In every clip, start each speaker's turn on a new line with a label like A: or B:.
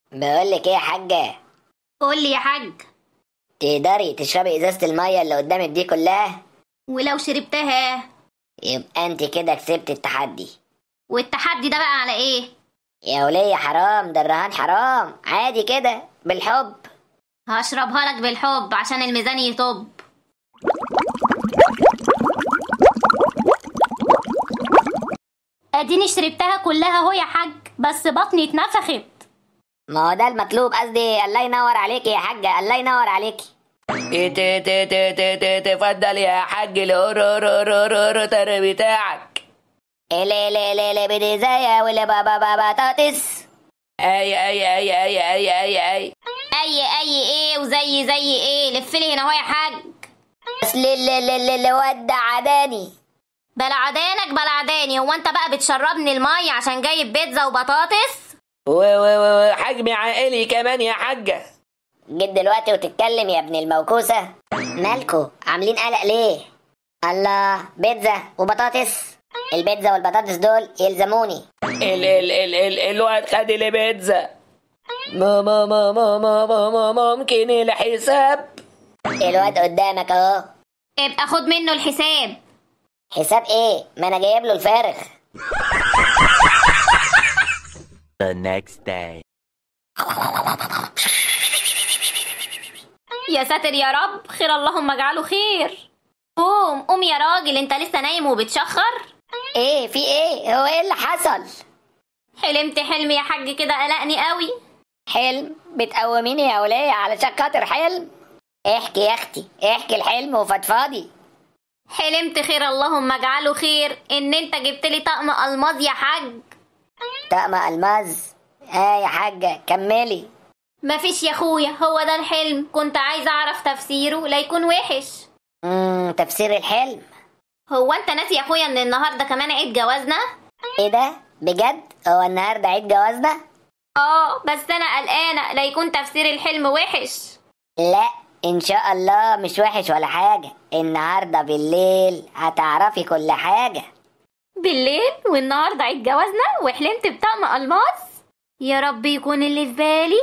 A: بقول لك ايه يا حاجه
B: قول لي يا حاج
A: تقدري تشربي ازازه الميه اللي قدامك دي كلها
B: ولو شربتها
A: يبقى انت كده كسبت التحدي
B: والتحدي ده بقى على ايه
A: يا ولية حرام ده الرهان حرام عادي كده بالحب
B: هشربها لك بالحب عشان الميزان يطب اديني شربتها كلها اهو يا حاج بس بطني اتنفخت
A: ما هو ده المطلوب قصدي الله ينور عليكي يا حاجه الله ينور عليكي
C: ت- ت- ت- ت- ت- تفضل يا حاج الأورورورورور بتاعك
A: اللي اللي اللي اللي بدي زي واللي بابا بابا بطاطس
C: اي اي اي اي اي اي اي
B: اي اي ايه وزي زي ايه لفلي هنا اهو يا حاج
A: بس اللي اللي اللي اللي ودع عداني
B: بلا عدانك بلا عداني هو انت بقى بتشربني المية عشان جايب بيتزا وبطاطس
C: و- و- و- وحجم عائلي كمان يا حاجة
A: جيت دلوقتي وتتكلم يا ابن الموكوسه مالكو عاملين قلق ليه الله بيتزا وبطاطس البيتزا والبطاطس دول يلزموني
C: ال ال ال ال الواد خد البيتزا ماما ماما ماما ماما ممكن الحساب
A: الواد قدامك اهو
B: ابقى خد منه الحساب
A: حساب ايه ما انا جايب له الفارغ
D: The next day.
B: يا ساتر يا رب خير اللهم اجعله خير قوم قوم يا راجل انت لسه نايم وبتشخر
A: ايه في ايه هو ايه اللي حصل
B: حلمت حلم يا حاج كده قلقني قوي
A: حلم بتقوميني يا ولية علشان خاطر حلم احكي يا اختي احكي الحلم وفضفاضي
B: حلمت خير اللهم اجعله خير ان انت جبت لي طقم الماظ يا حاج
A: طقم الماز اه يا حاجة كملي
B: مفيش يا اخويا هو ده الحلم كنت عايزه اعرف تفسيره لا يكون وحش
A: امم تفسير الحلم
B: هو انت ناسي يا اخويا ان النهارده كمان عيد جوازنا
A: ايه ده بجد هو النهارده عيد جوازنا
B: اه بس انا قلقانه لا يكون تفسير الحلم وحش
A: لا ان شاء الله مش وحش ولا حاجة النهارده بالليل هتعرفي كل حاجة
B: بالليل والنهارده عيد جوازنا وحلمت بطقم الماس يا رب يكون اللي في بالي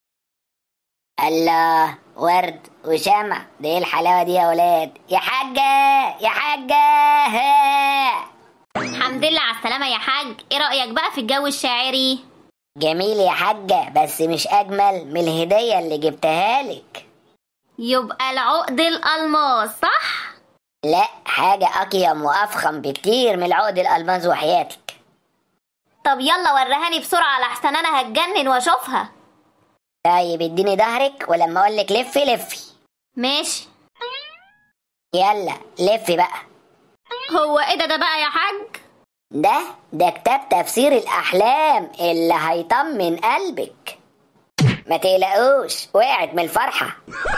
A: الله ورد وشمع ده ايه الحلاوة دي يا ولاد يا حاجة يا حاجة ها.
B: الحمد لله على السلامه يا حاج ايه رايك بقى في الجو الشاعري
A: جميل يا حاجة بس مش أجمل من الهدية اللي جبتها لك
B: يبقى العقد الالماس صح
A: لا حاجة أقيم وأفخم بكتير من العقد الألماس وحياتك
B: طب يلا وريهاني بسرعه لحسن انا هتجنن واشوفها
A: طيب اديني ظهرك ولما أقولك لفي لفي
B: ماشي
A: يلا لفي بقى
B: هو ايه ده ده بقى يا حاج
A: ده ده كتاب تفسير الأحلام اللي هيطمن قلبك ما تقلقوش وقعت من الفرحة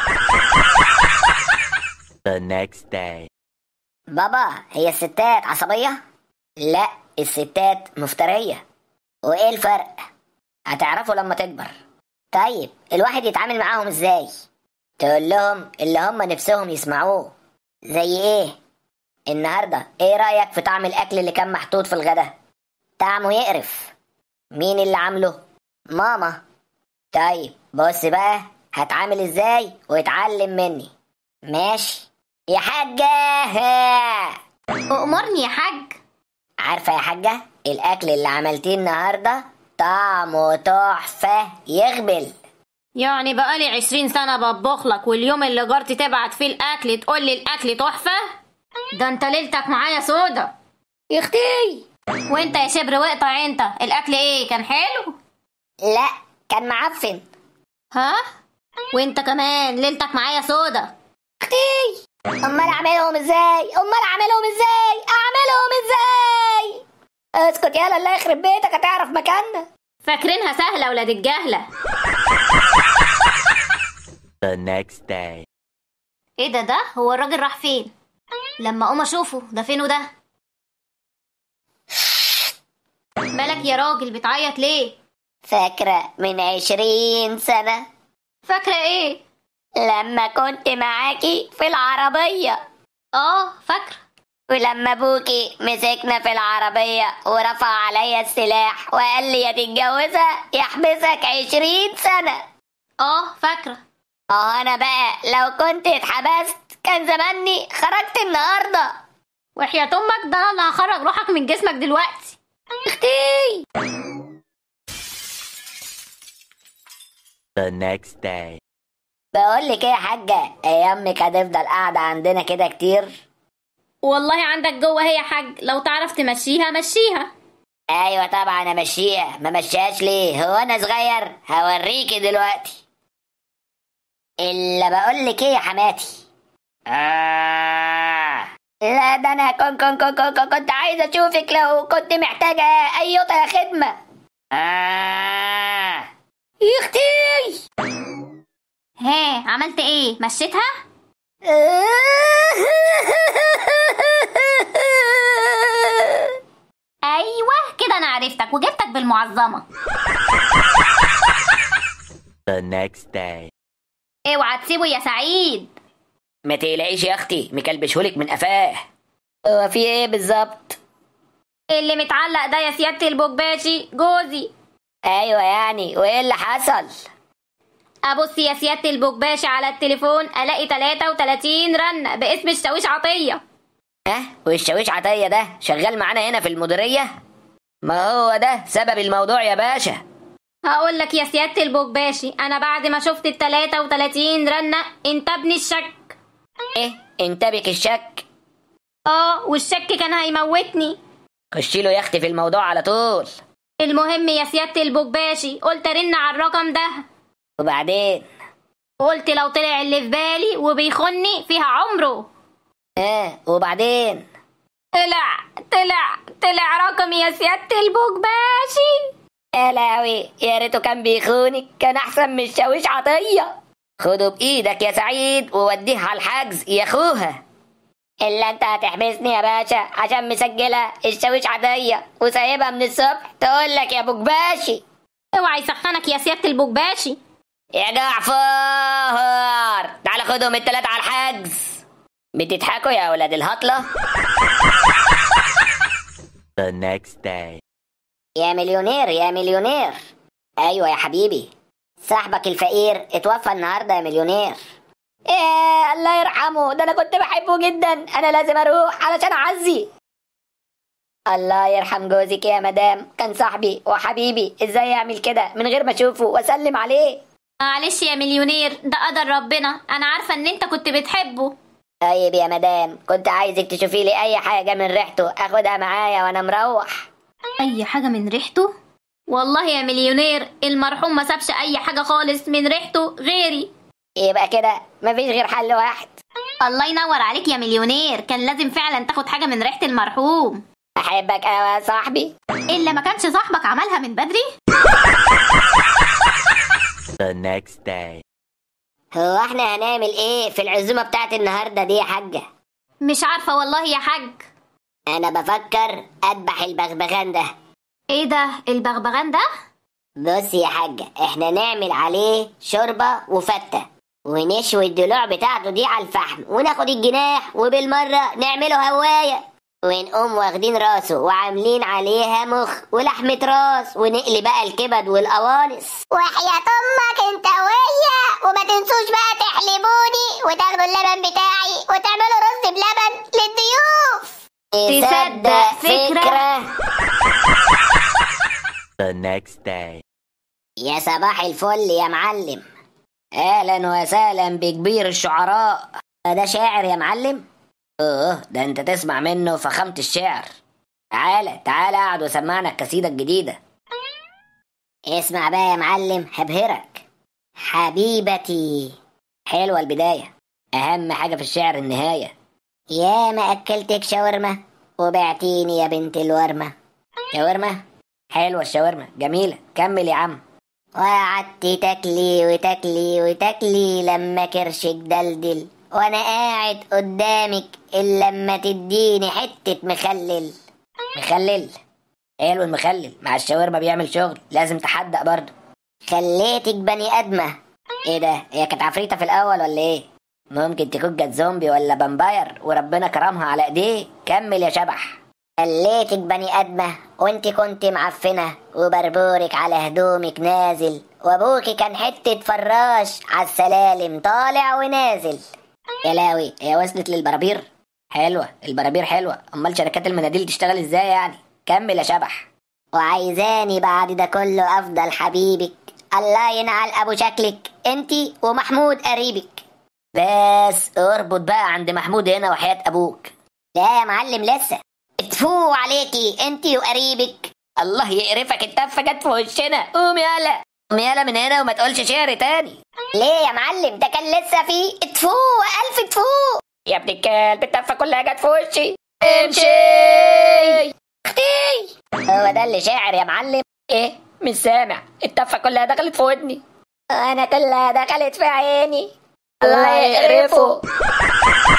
D: The next day.
A: بابا هي الستات عصبية؟ لا الستات مفترية وإيه الفرق؟ هتعرفوا لما تكبر طيب الواحد يتعامل معاهم ازاي؟ تقول لهم اللي هم نفسهم يسمعوه زي ايه؟ النهاردة ايه رأيك في طعم الأكل اللي كان محطوط في الغدا؟ طعمه يقرف مين اللي عامله؟ ماما طيب بص بقى هتعامل ازاي واتعلم مني ماشي يا حاجة
B: أؤمرني يا حاج
A: عارفة يا حاجة الأكل اللي عملتيه النهاردة طعمه تحفة يغبل
B: يعني بقالي عشرين سنة بطبخ لك واليوم اللي جارتي تبعت فيه الأكل تقول لي الأكل تحفة ده انت ليلتك معايا سودا
A: يا اختي
B: وانت يا شبر واقطع انت الأكل ايه كان حلو
A: لا كان معفن
B: ها وانت كمان ليلتك معايا سودا
A: اختي امال اعملهم ازاي امال اعملهم ازاي اعملهم ازاي اسكت يالا الله يخرب بيتك هتعرف مكاننا
B: فاكرينها سهلة ولاد الجهلة
D: The next day.
B: ايه ده ده هو الراجل راح فين لما اقوم اشوفه ده فين وده مالك يا راجل بتعيط ليه
A: فاكرة من عشرين سنة
B: فاكرة ايه
A: لما كنت معاكي في العربية
B: اه فاكرة
A: ولما ابوكي مسكنا في العربية ورفع عليا السلاح وقال لي يا تتجوزها يحبسك عشرين سنة
B: اه فاكرة
A: اه انا بقى لو كنت اتحبست كان زماني خرجت النهارده
B: وحياة امك ده انا اللي هخرج روحك من جسمك دلوقتي
A: اختي
D: The next day.
A: بقول لك ايه يا حاجه ايامك هتفضل قاعده عندنا كده كتير
B: والله عندك جوه هي حاج لو تعرف تمشيها مشيها
A: ايوه طبعا امشيها ما مشيهاش ليه هو انا صغير هوريكي دلوقتي الا بقول لك ايه يا حماتي آه. لا ده انا كنت كنت كنت كنت, كنت عايز اشوفك لو كنت محتاجه اي قطع خدمه آه. يا اختي
B: ها عملت ايه مشيتها ايوه كده انا عرفتك وجبتك بالمعظمه
D: The next day.
B: اوعى تسيبه يا سعيد
C: ما تقلقيش يا اختي مكلبشهولك من قفاه
A: هو في ايه بالظبط
B: اللي متعلق ده يا سياده البوجباشي جوزي
A: ايوه يعني وايه اللي حصل
B: ابص يا سياده البوجباشي على التليفون الاقي 33 رنه باسم الشاويش عطيه
C: ها والشاويش عطيه ده شغال معانا هنا في المديريه ما هو ده سبب الموضوع يا باشا
B: هقول لك يا سياده البوجباشي انا بعد ما شفت ال 33 رنه انتابني الشك
C: ايه انتبك الشك
B: اه والشك كان هيموتني
C: خشي له يا اختي في الموضوع على طول
B: المهم يا سياده البوجباشي قلت ارن على الرقم ده
C: وبعدين
B: قلت لو طلع اللي في بالي وبيخني فيها عمره
C: اه وبعدين
B: طلع طلع طلع رقمي يا سياده البوجباشي
C: يا لهوي يا ريته كان بيخونك كان احسن من الشاويش عطيه خده بايدك يا سعيد ووديه على الحجز يا اخوها
A: الا انت هتحبسني يا باشا عشان مسجله الشاويش عاديه وسايبها من الصبح تقول لك يا بوجباشي
B: اوعى يسخنك يا سياده البوجباشي
C: يا جعفر تعال خدهم التلاتة على الحجز بتضحكوا يا ولاد الهطلة
D: The next day.
A: يا مليونير يا مليونير ايوه يا حبيبي صاحبك الفقير اتوفى النهارده يا مليونير ايه الله يرحمه ده انا كنت بحبه جدا انا لازم اروح علشان اعزي الله يرحم جوزك يا مدام كان صاحبي وحبيبي ازاي يعمل كده من غير ما اشوفه واسلم عليه
B: معلش يا مليونير ده قدر ربنا انا عارفه ان انت كنت بتحبه
A: طيب يا مدام كنت عايزك تشوفي لي اي حاجه من ريحته اخدها معايا وانا مروح
B: اي حاجه من ريحته والله يا مليونير المرحوم ما سابش اي حاجه خالص من ريحته غيري
A: يبقى كده مفيش غير حل واحد
B: الله ينور عليك يا مليونير كان لازم فعلا تاخد حاجه من ريحه المرحوم
A: احبك قوي يا صاحبي
B: الا ما كانش صاحبك عملها من بدري
D: The next day.
A: هو احنا هنعمل ايه في العزومه بتاعت النهارده دي يا حاجه
B: مش عارفه والله يا حاج
A: انا بفكر اذبح البغبغان ده
B: ايه ده البغبغان ده
A: بصي يا حاجة احنا نعمل عليه شوربة وفتة ونشوي الضلوع بتاعته دي على الفحم وناخد الجناح وبالمرة نعمله هواية ونقوم واخدين راسه وعاملين عليها مخ ولحمة راس ونقلي بقى الكبد والقوانص وحياة امك انت ويا وما تنسوش بقى تحلبوني وتاخدوا اللبن بتاعي وتعملوا رز بلبن للضيوف
B: تصدق فكرة؟
D: The next day.
A: يا صباح الفل يا معلم
C: اهلا وسهلا بكبير الشعراء
A: ده شاعر يا معلم
C: اوه ده انت تسمع منه فخامة الشعر تعالى تعالى اقعد وسمعنا القصيدة الجديدة
A: اسمع بقى يا معلم هبهرك حبيبتي
C: حلوة البداية اهم حاجة في الشعر النهاية
A: يا ما اكلتك شاورما وبعتيني يا بنت الورمه
C: شاورما حلوة الشاورما جميلة كمل يا عم
A: وقعدت تاكلي وتاكلي وتاكلي لما كرشك دلدل وانا قاعد قدامك الا لما تديني حته مخلل
C: مخلل حلو المخلل مع الشاورما بيعمل شغل لازم تحدق برضه
A: خليتك بني ادمه
C: ايه ده هي كانت عفريتة في الاول ولا ايه
A: ممكن تكون جت زومبي ولا فامباير وربنا كرمها على ايديه كمل يا شبح
C: خليتك بني ادمه وانت كنت معفنه وبربورك على هدومك نازل وابوكي كان حته فراش على السلالم طالع ونازل
A: يا لاوي هي وصلت للبرابير حلوة البرابير حلوة امال شركات المناديل تشتغل ازاي يعني كمل يا شبح
C: وعايزاني بعد ده كله افضل حبيبك الله ينعل ابو شكلك انتي ومحمود قريبك
A: بس اربط بقى عند محمود هنا وحياة ابوك
C: لا يا معلم لسه اتفو عليكي انتي وقريبك
A: الله يقرفك التفة جت في وشنا قوم يالا قوم يالا من هنا وما تقولش شعر تاني
C: ليه يا معلم ده كان لسه فيه اتفو الف اتفو
A: يا ابن الكلب التفة كلها جت في وشي امشي
C: اختي
A: هو ده اللي شاعر يا معلم ايه مش سامع التفة كلها دخلت في ودني
C: انا كلها دخلت في عيني
A: الله يقرفه